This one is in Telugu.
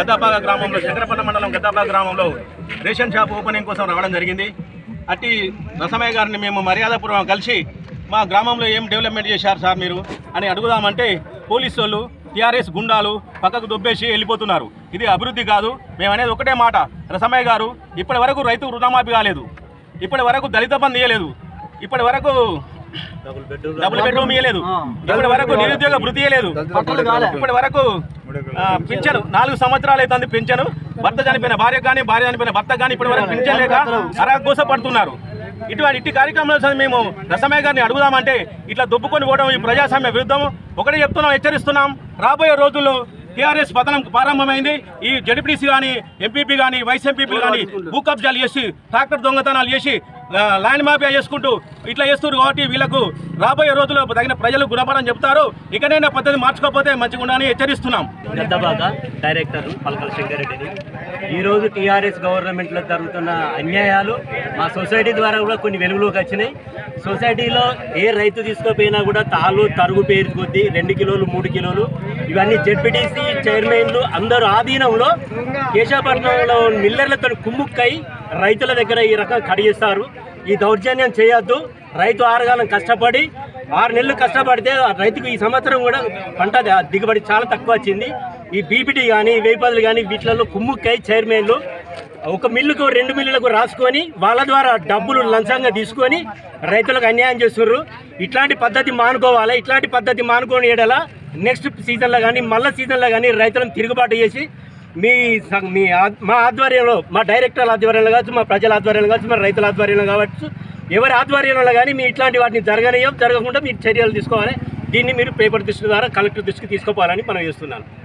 గద్దాపాక గ్రామంలో శంకరపట్నం మండలం గద్దాపాక గ్రామంలో రేషన్ షాప్ ఓపెనింగ్ కోసం రావడం జరిగింది అట్టి రసమయ్య గారిని మేము మర్యాదపూర్వకం కలిసి మా గ్రామంలో ఏం డెవలప్మెంట్ చేశారు సార్ మీరు అని అడుగుదామంటే పోలీసు వాళ్ళు టీఆర్ఎస్ గుండాలు పక్కకు దొబ్బేసి వెళ్ళిపోతున్నారు ఇది అభివృద్ధి కాదు మేము అనేది ఒకటే మాట రసమయ్య గారు ఇప్పటి వరకు రైతు రుణమాఫీ కాలేదు ఇప్పటి వరకు దళిత బంధు ఇవ్వలేదు ఇప్పటి వరకు డబుల్ బెడ్రూమ్ ఇవ్వలేదు ఇప్పటి వరకు నిరుద్యోగ భృతి ఇవ్వలేదు ఇప్పటి వరకు ఆ, పింఛను నాలుగు సంవత్సరాలు అవుతుంది పింఛను భర్త చనిపోయిన భార్య కానీ భార్య చనిపోయిన భర్త కానీ ఇప్పటి వరకు పింఛన్ లేక అరాగోస పడుతున్నారు ఇటువంటి ఇట్టి కార్యక్రమాలు మేము రసమయ్య గారిని అడుగుదామంటే ఇట్లా దొబ్బుకొని పోవడం ఈ ప్రజాస్వామ్య విరుద్ధం ఒకటే చెప్తున్నాం హెచ్చరిస్తున్నాం రాబోయే రోజుల్లో టీఆర్ఎస్ పతనం ప్రారంభమైంది ఈ జడ్పీటీసీ కానీ ఎంపీపీ కానీ వైస్ ఎంపీపీలు కానీ భూ కబ్జాలు చేసి ట్రాక్టర్ దొంగతనాలు చేసి ఆ, ల్యాండ్ మాఫియా చేసుకుంటూ ఇట్లా చేస్తున్నారు కాబట్టి వీళ్ళకు రాబోయే రోజుల్లో తగిన ప్రజలు గుణపడం చెప్తారు ఇకనైనా పద్ధతి మార్చుకోకపోతే మంచిగా ఉండని హెచ్చరిస్తున్నాం గద్దబాగా డైరెక్టర్ పలకల శంకరెడ్డిని ఈరోజు టీఆర్ఎస్ గవర్నమెంట్లో జరుగుతున్న అన్యాయాలు మా సొసైటీ ద్వారా కూడా కొన్ని వెలుగులోకి వచ్చినాయి సొసైటీలో ఏ రైతు తీసుకోపోయినా కూడా తాళ్ళు తరుగు పేరు కొద్దీ రెండు కిలోలు మూడు కిలోలు ఇవన్నీ జెడ్పీటీసీ చైర్మన్లు అందరూ ఆధీనంలో కేశాపట్నంలో మిల్లర్లతో కుమ్ముక్కై రైతుల దగ్గర ఈ రకం కడిగిస్తారు ఈ దౌర్జన్యం చేయొద్దు రైతు ఆరుగాలం కష్టపడి ఆరు నెలలు కష్టపడితే ఆ రైతుకు ఈ సంవత్సరం కూడా పంట ద- దిగుబడి చాలా తక్కువ వచ్చింది ఈ బీపీటీ కానీ వేపదులు కానీ వీటిలలో కుమ్ముక్కై చైర్మన్లు ఒక మిల్లుకు రెండు మిల్లులకు రాసుకొని వాళ్ళ ద్వారా డబ్బులు లంచంగా తీసుకొని రైతులకు అన్యాయం చేస్తున్నారు ఇట్లాంటి పద్ధతి మానుకోవాలి ఇట్లాంటి పద్ధతి మానుకోని ఎడల నెక్స్ట్ సీజన్లో కానీ మళ్ళీ సీజన్లో కానీ రైతులను తిరుగుబాటు చేసి మీ స- మీ ఆ- మా ఆధ్వర్యంలో మా డైరెక్టర్ల ఆధ్వర్యంలో కావచ్చు మా ప్రజల ఆధ్వర్యంలో కావచ్చు మా రైతుల ఆధ్వర్యంలో కావచ్చు ఎవరి ఆధ్వర్యంలో కానీ మీ ఇట్లాంటి వాటిని జరగనియం జరగకుండా మీరు చర్యలు తీసుకోవాలి దీన్ని మీరు పేపర్ దృష్టి ద్వారా కలెక్టర్ దృష్టికి తీసుకోవాలని మనం చేస్తున్నాను